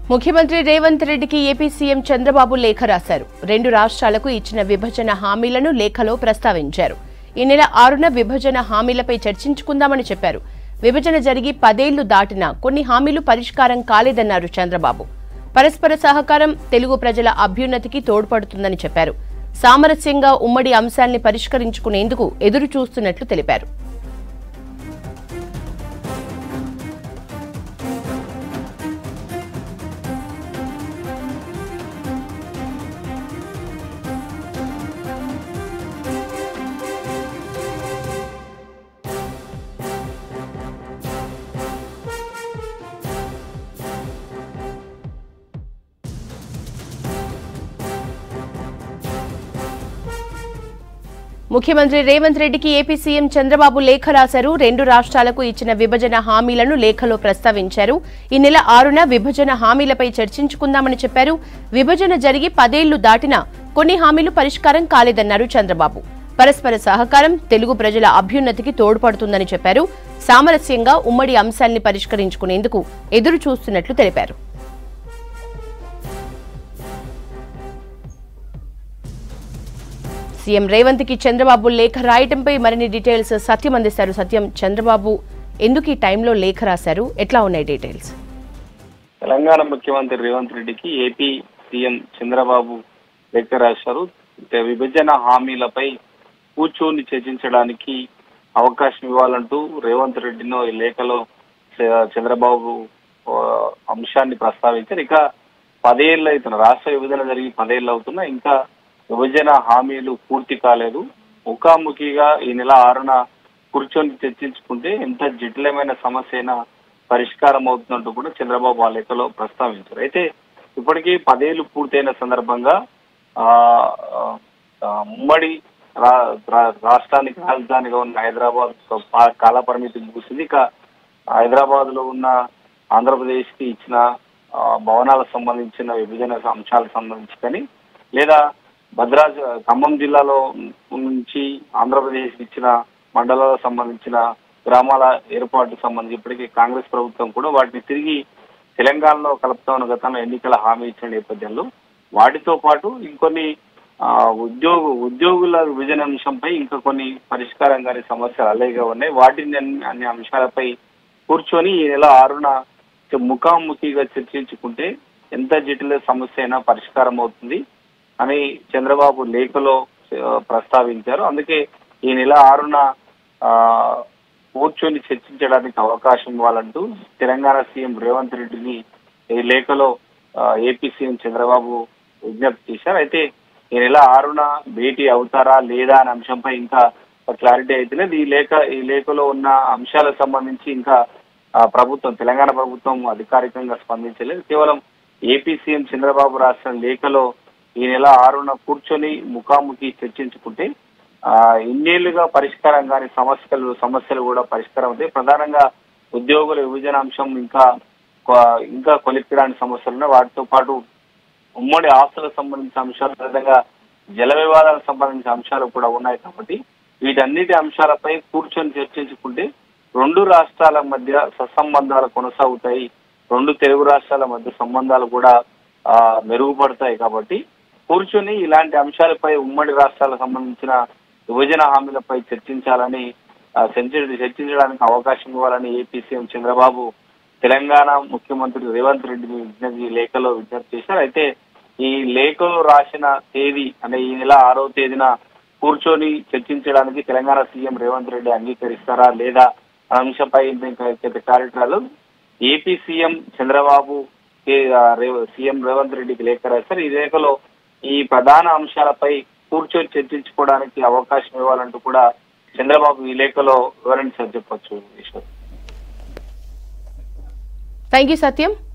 ముఖ్యమంత్రి రేవంత్ రెడ్డికి AP CM Chandrababu లేఖ రాశారు రెండు రాష్ట్రాలకు ఇచ్చిన విభజన హామీలను లేఖలో ప్రస్తావించారు ఈ నెల ఆరున విభజన హామీలపై చర్చించుకుందామని చెప్పారు విభజన జరిగి పదేళ్లు దాటినా కొన్ని హామీలు పరిష్కారం కాలేదన్నారు చంద్రబాబు పరస్పర సహకారం తెలుగు ప్రజల అభ్యున్నతికి తోడ్పడుతుందని చెప్పారు సామరస్యంగా ఉమ్మడి అంశాల్ని పరిష్కరించుకునేందుకు ఎదురు చూస్తున్నట్లు తెలిపారు ముఖ్యమంత్రి రేవంత్ రెడ్డికి ఏపీ సీఎం చంద్రబాబు లేఖ రాశారు రెండు రాష్ట్రాలకు ఇచ్చిన విభజన హామీలను లేఖలో ప్రస్తావించారు ఈ నెల ఆరున విభజన హామీలపై చర్చించుకుందామని చెప్పారు విభజన జరిగి పదేళ్లు దాటినా కొన్ని హామీలు పరిష్కారం కాలేదన్నారు చంద్రబాబు పరస్పర సహకారం తెలుగు ప్రజల అభ్యున్నతికి తోడ్పడుతుందని చెప్పారు సామరస్యంగా ఉమ్మడి అంశాల్ని పరిష్కరించుకునేందుకు ఎదురు చూస్తున్నట్లు తెలిపారు సీఎం రేవంత్ కి చంద్రబాబు లేఖ రాయటంపై మరిన్ని డీటెయిల్స్ సత్యం అందిస్తారు సత్యం చంద్రబాబు ఎందుకు ఈ టైంలో లేఖ రాశారు ఎట్లా ఉన్నాయి డీటెయిల్స్ తెలంగాణ ముఖ్యమంత్రి రేవంత్ రెడ్డికి ఏపీ సీఎం చంద్రబాబు లేఖ రాశారు ఇక విభజన హామీలపై కూర్చొని చర్చించడానికి అవకాశం ఇవ్వాలంటూ రేవంత్ రెడ్డినో ఈ లేఖలో చ- చంద్రబాబు ఆ, అంశాన్ని ప్రస్తావించారు ఇక పదేళ్ళు అవుతున్న రాష్ట్ర విభజన జరిగి పదేళ్ళు అవుతున్నా ఇంకా విభజన హామీలు పూర్తి కాలేదు ముఖాముఖిగా ఈ నెల ఆరున కూర్చొని చర్చించుకుంటే ఎంత జటిలమైన సమస్య అయినా పరిష్కారం అవుతున్నట్టు కూడా చంద్రబాబు ఆ లెక్కలో ప్రస్తావించారు అయితే ఇప్పటికీ పదేళ్లు పూర్తయిన సందర్భంగా ఆ ఆ, ఉమ్మడి రా- రా- రాష్ట్రానికి రాజధానిగా ఉన్న హైదరాబాద్ పా- కాల పరిమితి ముగిసింది ఇక హైదరాబాద్ లో ఉన్న ఆంధ్రప్రదేశ్ కి ఇచ్చిన ఆ, భవనాలకు సంబంధించిన విభజన అంశాలకు సంబంధించి కానీ లేదా భద్రాచ ఖమ్మం జిల్లాలో నుంచి ఆంధ్రప్రదేశ్ ఇచ్చిన మండలాలకు సంబంధించిన గ్రామాల ఏర్పాటుకు సంబంధించి ఇప్పటికీ కాంగ్రెస్ ప్రభుత్వం కూడా వాటిని తిరిగి తెలంగాణలో కలుపుతామని గతంలో ఎన్నికల హామీ ఇచ్చిన నేపథ్యంలో వాటితో పాటు ఇంకొన్ని ఆ, ఉద్యోగ ఉద్యోగుల విభజన అంశంపై ఇంకా కొన్ని పరిష్కారం కాని సమస్యలు అలాగే ఉన్నాయి వాటిని అన్ని అన్ని అంశాలపై కూర్చొని ఈ నెల ఆరున ముఖాముఖిగా చర్చించుకుంటే ఎంత జటిల సమస్య అయినా పరిష్కారం అవుతుంది అని చంద్రబాబు లేఖలో ఆ, ప్రస్తావించారు అందుకే ఈ నెల ఆరున ఆ, కూర్చొని చర్చించడానికి అవకాశం ఇవ్వాలంటూ తెలంగాణ సీఎం రేవంత్ రెడ్డిని ఈ లేఖలో ఆ, ఏపీ సీఎం చంద్రబాబు విజ్ఞప్తి చేశారు అయితే ఈ నెల ఆరున భేటీ అవుతారా లేదా అనే అంశంపై ఇంకా క్లారిటీ అయితేలేదు ఈ లేఖ ఈ లేఖలో ఉన్న అంశాలకు సంబంధించి ఇంకా ఆ, ప్రభుత్వం తెలంగాణ ప్రభుత్వం అధికారికంగా స్పందించలేదు కేవలం ఏపీ సీఎం చంద్రబాబు రాసిన లేఖలో ఈ నెల ఆరున కూర్చొని ముఖాముఖి చర్చించుకుంటే ఆ ఇన్నేళ్లుగా పరిష్కారం కాని సమస్యలు సమస్యలు కూడా పరిష్కారం అవుతాయి ప్రధానంగా ఉద్యోగుల విభజన అంశం ఇంకా కొ- ఇంకా కొలిక్కిరాని సమస్యలు ఉన్నాయి వాటితో పాటు ఉమ్మడి ఆస్తులకు సంబంధించిన అంశాలు విధంగా జల వివాదాలకు సంబంధించిన అంశాలు కూడా ఉన్నాయి కాబట్టి వీటన్నిటి అంశాలపై కూర్చొని చర్చించుకుంటే రెండు రాష్ట్రాల మధ్య సత్సంబంధాలు కొనసాగుతాయి రెండు తెలుగు రాష్ట్రాల మధ్య సంబంధాలు కూడా ఆ, మెరుగుపడతాయి కాబట్టి కూర్చొని ఇలాంటి అంశాలపై ఉమ్మడి రాష్ట్రాలకు సంబంధించిన విభజన హామీలపై చర్చించాలని ఆ, చర్చి- చర్చించడానికి అవకాశం ఇవ్వాలని ఏపీ సీఎం చంద్రబాబు తెలంగాణ ముఖ్యమంత్రి రేవంత్ రెడ్డిని విజ్ఞప్తి ఈ లేఖలో విజ్ఞప్తి చేశారు అయితే ఈ లేఖలో రాసిన తేదీ అంటే ఈ నెల ఆరో తేదీన కూర్చొని చర్చించడానికి తెలంగాణ సీఎం రేవంత్ రెడ్డి అంగీకరిస్తారా లేదా అనే అంశంపై కార్యక్రమాలు ఏపీ సీఎం చంద్రబాబు కే- ఆ, రేవ- సీఎం రేవంత్ రెడ్డికి లేఖ రాశారు ఈ లేఖలో ఈ ప్రధాన అంశాలపై కూర్చొని చర్చించుకోవడానికి అవకాశం ఇవ్వాలంటూ కూడా చంద్రబాబు ఈ లేఖలో వివరించారు చెప్పొచ్చు ఈశ్వర్ థ్యాంక్ యూ సత్యం